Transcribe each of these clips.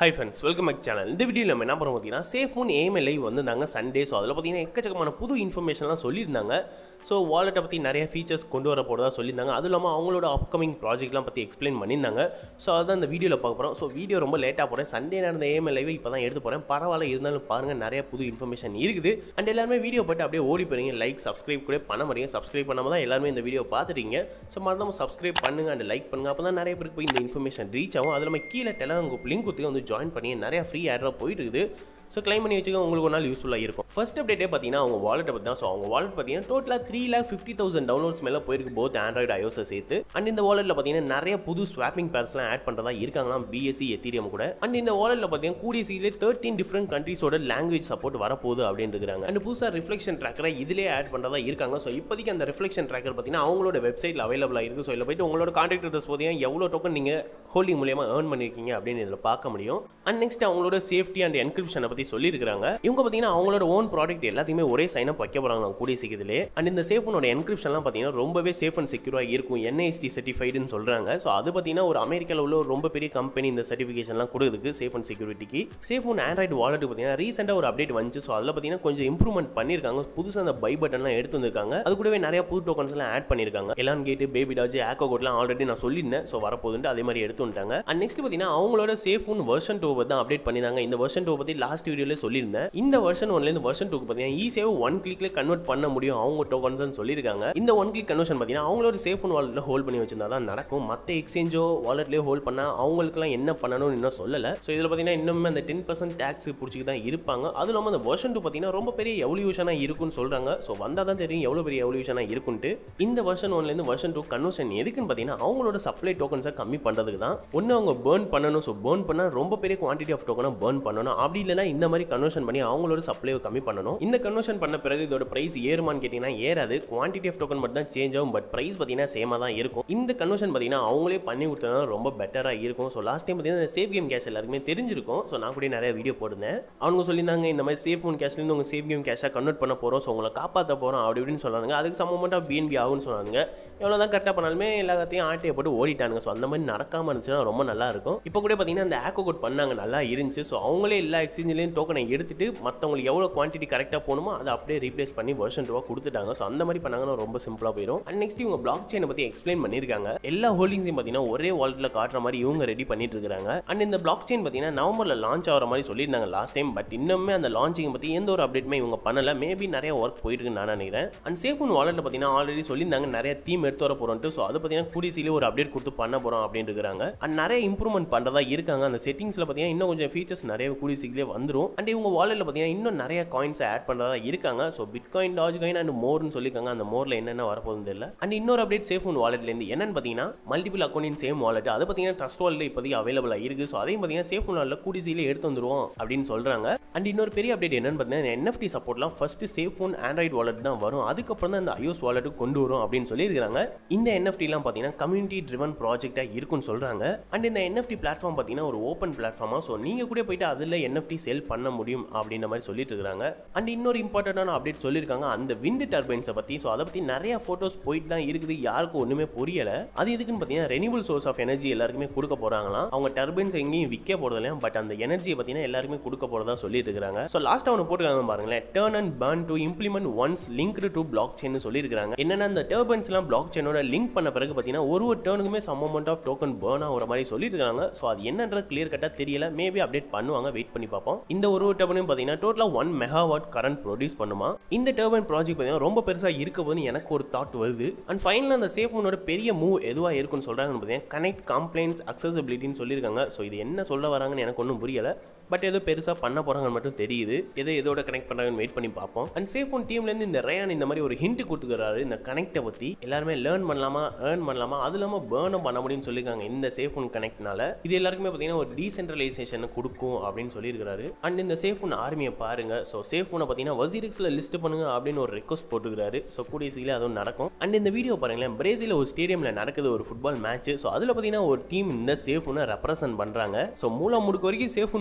high friends welcome back channel இந்த வீடியோவில் நம்ம என்ன பண்ணுறோம் பார்த்தீங்கன்னா சேஃப் மூன் ஏஎம்எல் லைவ் வந்திருந்தாங்க சண்டே ஸோ அதில் பார்த்தீங்கன்னா எக்கச்சக்கமான புது இன்ஃபர்மேஷன்லாம் சொல்லியிருந்தாங்க ஸோ வாலெட்டை பற்றி நிறைய ஃபீச்சர்ஸ் கொண்டு வர போகிறதா சொல்லியிருந்தாங்க அதுவும் இல்லாமல் அவங்களோட அப்கமிங் ப்ராஜெக்ட்லாம் பற்றி எக்ஸ்பிளைன் பண்ணியிருந்தாங்க ஸோ அதான் இந்த வீடியோவில் பார்க்க போகிறோம் ஸோ வீடியோ ரொம்ப லேட்டாக போகிறேன் சண்டே நடந்த ஏஎம்எல் லைவ் இப்போ தான் எடுத்து போகிறேன் பரவாயில்ல இருந்தாலும் பாருங்கள் நிறைய புது இன்ஃபர்மேஷன் இருக்குது அண்ட் எல்லாருமே வீடியோ போட்டு அப்படியே ஓடி போகிறீங்க லைக் சப்ஸ்கிரைப் கூட பண்ண மாட்டீங்க சப்ஸ்கிரைப் பண்ணாமல் தான் எல்லாருமே இந்த வீடியோ பார்த்துட்டீங்க ஸோ மறந்தாம சப்ஸ்கிரைப் பண்ணுங்க அண்ட் லைக் பண்ணுங்க அப்போ தான் நிறைய பேருக்கு போய் இந்த இன்ஃபர்மேஷன் ரீச் ஆகும் அது நம்ம கீழே டெலாம் குரூப் லிங்க் கொடுத்து வந்து ஜாயின் பண்ணி நிறைய ஃப்ரீ ஆட்ராக போயிட்டு இருக்குது ஸோ கிளைம் பண்ணி வச்சுக்க உங்களுக்கு ஒரு நாள் யூஸ்ஃபுல்லாக இருக்கும் ஃபர்ஸ்ட் அப்டேட்டே பார்த்தீங்கன்னா அவங்க வாலெட்டை பற்றி தான் ஸோ அவங்க வாலெட் பார்த்தீங்கன்னா டோட்டலாக three lakh fifty thousand downloads மேலே போயிருக்கு போத் ஆண்ட்ராய்டு ஐஓஸை சேர்த்து அண்ட் இந்த வாலெட்டில் பார்த்தீங்கன்னா நிறைய புது ஸ்வாப்பிங் பேர்ஸ்லாம் ஆட் பண்ணுறதா இருக்காங்களாம் பிஎஸ்சி எத்தீரியம் கூட அண்ட் இந்த வாலெட்டில் பார்த்தீங்கன்னா கூடிய சீலே தேர்ட்டின் டிஃப்ரெண்ட் கண்ட்ரீஸோட லாங்குவேஜ் சப்போர்ட் வரப்போகுது அப்படின்னு இருக்கிறாங்க அண்ட் புதுசாக ரிஃப்ளெக்ஷன் ட்ராக்கரை இதிலே ஆட் பண்ணுறதா இருக்காங்க ஸோ இப்போதைக்கு அந்த ரிஃப்ளெக்ஷன் ட்ராக்கர் பார்த்தீங்கன்னா அவங்களோட வெப்சைட்டில் அவைலபிளாக இருக்குது ஸோ இதில் போயிட்டு உங்களோட கான்டாக்ட் அட்ரஸ் பார்த்தீங்கன்னா எவ்வளோ டோக்கன் நீங்கள் ஹோல்டிங் மூலியமாக ஏர்ன் பண்ணியிருக்கீங்க அப்படின்னு இதில் பார்க்க முடியும் அண்ட் நெக்ஸ்ட் அவங்களோட சேஃப்டி அண்ட் என்கிரிப்ஷனை பற்றி சொல்லியிருக்காங்க இவங்க பார்த்தீங்கன்னா அவங்களோட ஓன் ப்ராடக்ட் எல்லாத்தையுமே ஒரே சைன் அப் வைக்க போகிறாங்க கூடிய சீக்கிரத்திலே அண்ட் இந்த சேஃபோனோட என்கிரிப்ஷன்லாம் பார்த்தீங்கன்னா ரொம்பவே சேஃப் அண்ட் செக்யூராக இருக்கும் என்ஐஎஸ்டி சர்டிஃபைடுன்னு சொல்கிறாங்க ஸோ அது பார்த்தீங்கன்னா ஒரு அமெரிக்காவில் உள்ள ஒரு ரொம்ப பெரிய கம்பெனி இந்த சர்டிஃபிகேஷன்லாம் கொடுக்குதுக்கு சேஃப் அண்ட் செக்யூரிட்டிக்கு சேஃப் ஒன் ஆண்ட்ராய்டு வாலெட் பார்த்தீங்கன்னா ரீசெண்டாக ஒரு அப்டேட் வந்துச்சு ஸோ அதில் பார்த்தீங்கன்னா கொஞ்சம் இம்ப்ரூவ்மெண்ட் பண்ணியிருக்காங்க புதுசாக அந்த பை பட்டன்லாம் எடுத்து வந்திருக்காங்க அது கூடவே நிறைய புது டோக்கன்ஸ் எல்லாம் ஆட் பண்ணியிருக்காங்க எலான் கேட்டு பேபி டாஜ் ஆக்கோ கோட்லாம் ஆல்ரெடி நான் சொல்லியிருந்தேன் ஸோ வரப்போகுதுன்ட்டு அதே மாதிரி எடுத்து வந்துட்டாங்க அண்ட் நெக்ஸ்ட் பார்த்தீங்கன்னா அவங்களோட சேஃப் ஒன் வெர்ஷன் டூ தான் அப்டேட் பண்ணியிருந்தாங்க இந்த வெர்ஷன் டூ பற்றி லாஸ்ட் வீடியோவில் சொல்லியிருந்தேன் இந்த வெர்ஷன் ஒன்லேருந்து வெர்ஷன் டூக்கு பார்த்தீங்கன்னா ஈஸியாக ஒன் கிளிக்ல கன்வெர்ட் பண்ண முடியும் அவங்க டோக்கன்ஸ் சொல்லியிருக்காங்க இந்த ஒன் கிளிக் கன்வர்ஷன் பார்த்தீங்கன்னா அவங்களோட சேஃப் ஒன் வாலெட்டில் ஹோல்ட் பண்ணி வச்சிருந்தா தான் நடக்கும் மற்ற எக்ஸ்சேஞ்சோ வாலெட்லேயே ஹோல்ட் பண்ணால் அவங்களுக்குலாம் என்ன பண்ணணும்னு இன்னும் சொல்லலை ஸோ இதில் பார்த்தீங்கன்னா இன்னுமே அந்த டென் பர்சன்ட் டேக்ஸ் பிடிச்சிக்கு தான் இருப்பாங்க அதுவும் இல்லாமல் அந்த வெர்ஷன் டூ பார்த்தீங்கன்னா ரொம்ப பெரிய எவல்யூஷனாக இருக்குன்னு சொல்கிறாங்க ஸோ வந்தால் தான் தெரியும் எவ்வளோ பெரிய எவல்யூஷனாக இருக்குன்ட்டு இந்த வெர்ஷன் ஒன்லேருந்து வெர்ஷன் டூ கன்வர்ஷன் எதுக்குன்னு பார்த்தீங்கன்னா அவங்களோட சப்ளை டோக்கன்ஸை கம்மி பண்ணுறதுக்கு தான் ஒன்று அவங்க பேர்ன் பண்ணணும் ஸோ பேர்ன் பண்ணால் ரொம்ப பெரிய குவான்டிட்டி ஆஃப் டோக்கனை பேர்ன் பண்ணணும் அப்படி இல்லைனா இந்த மாதிரி கன்வர்ஷன் பண்ணி அவங்களோட சப்ளைவை கம்மி பண்ணணும் இந்த கன்வர்ஷன் பண்ண பிறகு இதோட பிரைஸ் ஏறுமான்னு கேட்டிங்கன்னா ஏறாது குவான்டிட்டி ஆஃப் டோக்கன் மட்டும் தான் சேஞ்ச் ஆகும் பட் பிரைஸ் பார்த்தீங்கன்னா சேமாக தான் இருக்கும் இந்த கன்வர்ஷன் பார்த்தீங்கன்னா அவங்களே பண்ணி கொடுத்தா ரொம்ப பெட்டராக இருக்கும் ஸோ லாஸ்ட் டைம் பார்த்தீங்கன்னா சேஃப் கேம் கேஷ் எல்லாருக்குமே தெரிஞ்சிருக்கும் ஸோ நான் கூட நிறைய வீடியோ போட்டிருந்தேன் அவங்க சொல்லியிருந்தாங்க இந்த மாதிரி சேஃப் மூன் கேஷ்லேருந்து உங்கள் சேஃப் கேம் கேஷாக கன்வெர்ட் பண்ண போகிறோம் ஸோ உங்களை காப்பாற்ற போகிறோம் அப்படி இப்படின்னு சொன்னாங்க அதுக்கு சம் அமௌண்ட் ஆஃப் பிஎன்பி ஆகும்னு சொன்னாங்க எவ்வளோ தான் கரெக்டாக பண்ணாலுமே எல்லாத்தையும் ஆட்டையை போட்டு ஓடிட்டானுங்க ஸோ அந்த மாதிரி நடக்காமல் இருந்துச்சுன்னா ரொம்ப நல்லா இருக்கும் இப்போ கூட பார்த்தீங்கன்னா அந்த ஆக்கோ கோட் பண்ணாங்க நல்லா இருந்துச்சு ஸோ அவங்களே எல்லா எக்ஸ்சேஞ்சிலையும் டோக்கனை எடுத்துட்டு மற்றவங்களுக்கு எவ்வளோ குவான்டிட்டி கரெக்டாக போகணுமோ அதை அப்படியே ரீப்ளேஸ் பண்ணி வெர்ஷன் டூவாக கொடுத்துட்டாங்க ஸோ அந்த மாதிரி பண்ணாங்கன்னா ரொம்ப சிம்பிளாக போயிடும் அண்ட் நெக்ஸ்ட் இவங்க பிளாக் செயினை பற்றி எக்ஸ்பிளைன் பண்ணியிருக்காங்க எல்லா ஹோல்டிங்ஸையும் பார்த்தீங்கன்னா ஒரே வாலெட்டில் காட்டுற மாதிரி இவங்க ரெடி பண்ணிட்டு இருக்காங்க அண்ட் இந்த பிளாக் செயின் பார்த்தீங்கன்னா நவம்பரில் லான்ச் ஆகிற மாதிரி சொல்லியிருந்தாங்க லாஸ்ட் டைம் பட் இன்னுமே அந்த லான்ச்சிங் பற்றி எந்த ஒரு அப்டேட்டுமே இவங்க பண்ணல மேபி நிறைய ஒர்க் போயிட்டு இருக்குன்னு நான் நினைக்கிறேன் அண்ட் சேஃப் ஒன் வாலெட்டில் பார்த்தீங்கன்னா ஆல்ரெடி சொல்லியிருந்தாங்க நிறைய தீம் எடுத்து வர போகிறோன்ட்டு ஸோ அது பார்த்தீங்கன்னா கூடிசிலே ஒரு அப்டேட் கொடுத்து பண்ண போகிறோம் அப்படின்னு இருக்கிறாங்க அண்ட் நிறைய இம்ப்ரூவ்மெண்ட் பண்ணுறதா இருக்காங்க அந்த செட்டிங்ஸில் பார்த்தீங்கன்னா இன்னும் கொஞ்சம் ஃபீச்சர்ஸ் நிறைய கூடிய சீக்கிரே வந்துடும் அண்ட் இவங்க வாலெட்டில் பார்த்தீங்கன்னா இன்னும் நிறைய காயின்ஸை ஆட் பண்ணுறதா இருக்காங்க so bitcoin doge coin and மோர்னு சொல்லியிருக்காங்க அந்த மோரில் என்னென்ன வரப்போகுது தெரியல அண்ட் இன்னொரு அப்டேட் சேஃப் ஒன் வாலெட்லேருந்து என்னன்னு பார்த்தீங்கன்னா multiple account in same wallet அது பார்த்தீங்கன்னா ட்ரஸ்ட் வாலெட் இப்போதைக்கு அவைலபிளாக இருக்குது ஸோ அதையும் பார்த்தீங்கன்னா சேஃப் ஒன் வாலெட் கூடிசியில் எடுத்து வந்துருவோம் அப்படின்னு சொல்கிறாங்க அண்ட் இன்னொரு பெரிய அப்டேட் என்னன்னு பார்த்தீங்கன்னா என்எஃப்டி சப்போர்ட்லாம் first safe one Android wallet தான் வரும் அதுக்கப்புறம் தான் இந்த ஐஓஸ் வாலெட்டுக்கு கொண்டு வரும் அப்படின்னு சொல்லியிருக்காங்க இந்த என்எஃப்டிலாம் பார்த்தீங்கன்னா கம்யூனிட்டி ட்ரிவன் ப்ராஜெக்டாக இருக்குன்னு சொல்கிறாங்க அண்ட் இந்த என்எஃப்டி பிளாட்ஃபார்ம் பார்த்தீங்கன்னா ஒரு ஓப்பன் பிளாட்ஃபார்மாக ஸோ நீங்கள் கூட போயிட்டு அதில் என்எஃப்டி செல் பண்ண முடியும் அப்படின்ற மாதிரி சொல்லிட்டு இருக்காங்க அண்ட் இன்னொரு இம்பார்ட்டண்டான அப்டேட் சொல்லியிருக்காங்க அந்த விண்ட் டர்பைன்ஸை பற்றி ஸோ அதை பற்றி நிறைய ஃபோட்டோஸ் போயிட்டு தான் இருக்குது யாருக்கும் ஒன்றுமே புரியலை அது எதுக்குன்னு பார்த்தீங்கன்னா ரெனியூபிள் சோர்ஸ் ஆஃப் எனர்ஜி எல்லாருக்குமே கொடுக்க போகிறாங்களாம் அவங்க டர்பைன்ஸ் எங்கேயும் விற்க போகிறதில்லையா பட் அந்த எனர்ஜியை பார்த்தீங்கன்னா எல்லாருமே கொடுக்க போகிறதா சொல்லிட்டு இருக்காங்க ஸோ லாஸ்ட் அவனை போட்டுருக்காங்க பாருங்களேன் turn and burn to implement once linked to blockchain சொல்லியிருக்காங்க என்னென்ன அந்த டர்பைன்ஸ்லாம் பிளாக் செயினோட லிங்க் பண்ண பிறகு பார்த்தீங்கன்னா ஒரு ஒரு டேர்னுக்குமே some amount of token burn ஆகிற மாதிரி சொல்லியிருக்காங்க ஸோ அது என்னன்றது கிளியர் கட்டாக தெரியல மேபி அப்டேட் பண்ணுவாங்க வெயிட் பண்ணி பார்ப்போம் இந்த ஒரு ஒரு டர்பனையும் பார்த்தீங்கன்னா டோட்டலாக ஒன் மெகாவாட் கரண்ட் ப்ரொடியூஸ் பண்ணுமா இந்த டர்பைன் ப்ராஜெக்ட் பார்த்தீங்கன்னா ரொம்ப பெருசாக இருக்க போது எனக்கு ஒரு தாட் வருது அண்ட் ஃபைனல் அந்த சேஃப் ஒன்னோட பெரிய மூவ் எதுவாக இருக்குன்னு சொல்கிறாங்கன்னு பார்த்தீங்கன்னா கனெக்ட் கம்ப்ளைண்ட்ஸ் அக்சசபிலிட்டின்னு சொல்லியிருக்காங்க ஸோ இது என்ன சொல்ல வராங்கன்னு எனக்கு ஒன்றும் புரியலை பட் ஏதோ பெருசாக பண்ண போகிறாங்கன்னு மட்டும் தெரியுது எதோ எதோட கனெக்ட் பண்ணுறாங்கன்னு வெயிட் பண்ணி பார்ப்போம் அண்ட் சேஃப் ஒன் டீம்லேருந்து இந்த ரயான் இந்த மாதிரி ஒரு ஹிண்ட் கொடுத்துக்கிறாரு இந்த கனெக்டை பற்றி எல்லாருமே லேர்ன் பண்ணலாமா ஏர்ன் பண்ணலாமா அது இல்லாமல் பேர்னும் பண்ண முடியும்னு சொல்லியிருக்காங்க இந்த சேஃப் ஒன் கனெக்ட்னால இது எல்லாருக்குமே பார்த்தீங்கன்னா ஒரு டீசென்ட்ரலைசேஷன் கொடுக்கும் அப்படின்னு சொல்லியிருக்காரு அண்ட் இந்த சேஃப் ஒன் ஆர்மியை பாருங்க ஸோ சேஃப் ஒன்னை பார்த்தீங்கன்னா வசீரிக்ஸில் லிஸ்ட் பண்ணுங்க அப்படின்னு ஒரு ரெக்வஸ்ட் போட்டுக்கிறாரு ஸோ கூடிய சீக்கிரம் அதுவும் நடக்கும் அண்ட் இந்த வீடியோ பாருங்களேன் பிரேசில் ஒரு ஸ்டேடியமில் நடக்குது ஒரு ஃபுட்பால் மேட்ச் ஸோ அதில் பார்த்தீங்கன்னா ஒரு டீம் இந்த சேஃப் ஒன்னை ரெப்ரசென்ட் பண்ணுறாங்க ஸோ மூலம் முடுக்க வரைக்கும் சேஃப் ஒன் போய் எல்லாருமே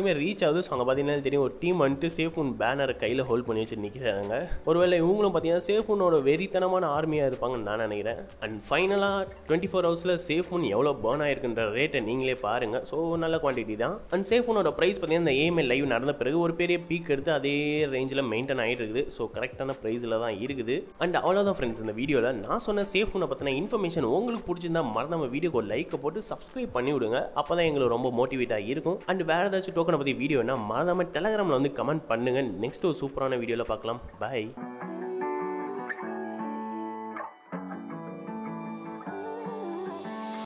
எல்லாருக்குமே ரீச் ஆகுது ஸோ அங்கே பார்த்தீங்கன்னா தெரியும் ஒரு டீம் வந்துட்டு சேஃப் மூன் பேனரை கையில் ஹோல்ட் பண்ணி வச்சு நிற்கிறாங்க ஒருவேளை இவங்களும் பார்த்தீங்கன்னா சேஃப் மூனோட வெறித்தனமான ஆர்மியாக இருப்பாங்கன்னு நான் நினைக்கிறேன் அண்ட் ஃபைனலாக டுவெண்ட்டி ஃபோர் ஹவர்ஸில் சேஃப் மூன் எவ்வளோ பேர்ன் ஆயிருக்குன்ற ரேட்டை நீங்களே பாருங்கள் ஸோ நல்ல குவான்டிட்டி தான் அண்ட் சேஃப் மூனோட ப்ரைஸ் பார்த்தீங்கன்னா இந்த ஏஎம்எல் லைவ் நடந்த பிறகு ஒரு பெரிய பீக் எடுத்து அதே ரேஞ்சில் மெயின்டைன் ஆகிட்டு இருக்குது ஸோ கரெக்டான ப்ரைஸில் தான் இருக்குது அண்ட் அவ்வளோதான் ஃப்ரெண்ட்ஸ் இந்த வீடியோவில் நான் சொன்ன சேஃப் மூனை பற்றின இன்ஃபர்மேஷன் உங்களுக்கு பிடிச்சிருந்தா மறந்தாம வீடியோக்கு ஒரு லைக்கை போட்டு சப்ஸ்கிரைப் பண்ணி விடுங்க அப்போ தான் எங்களுக்கு ரொம்ப மோட்டிவேட்டாக இருக்கும் அண்ட் வேறு ஏதாச்சும் டோக்கனை பற்றி வீடியோனா மறந்தாம டெலகிராமில் வந்து கமெண்ட் பண்ணுங்கள் நெக்ஸ்ட் ஒரு சூப்பரான வீடியோவில் பார்க்கலாம் பை